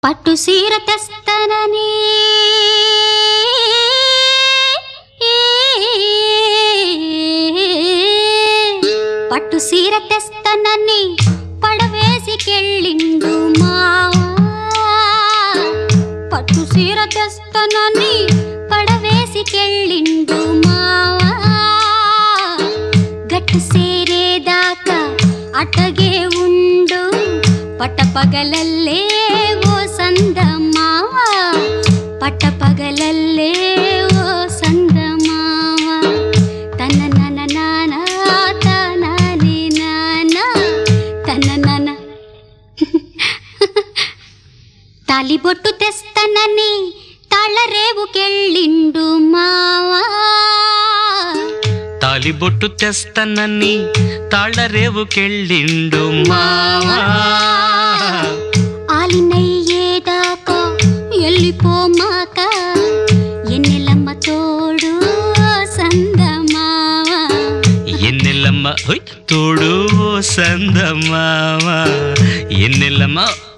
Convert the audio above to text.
పట్టు సీర తెస్తనని పట్టు సీర తెస్తనని పడవేసికెళ్ళిండు మావా పట్టు సీర తెస్తనని పడవేసికెళ్ళిండు మావా గట్టు సేరేదాకా అటగే ఉండు పట్టపగలల్లే ఓ సందమావ పట్టపగలల్లే ఓ సందమావ తన నన నాన తనని నాన తన నన తాలిబొట్టు తెస్తనని తాళరేవుకెళ్ళిండు మావా తాలిబొట్టు తెస్తనని తాళ్ళరేవుకెళ్ళిండు మావా ఆలినయ్యేదాకా ఎల్లిపోమాక ఎన్నెలమ్మ తోడు సందమావా ఎన్నెల్లమ్మ హొయ్ తోడు ఓ సందమావా ఎన్నెల్లమ్మ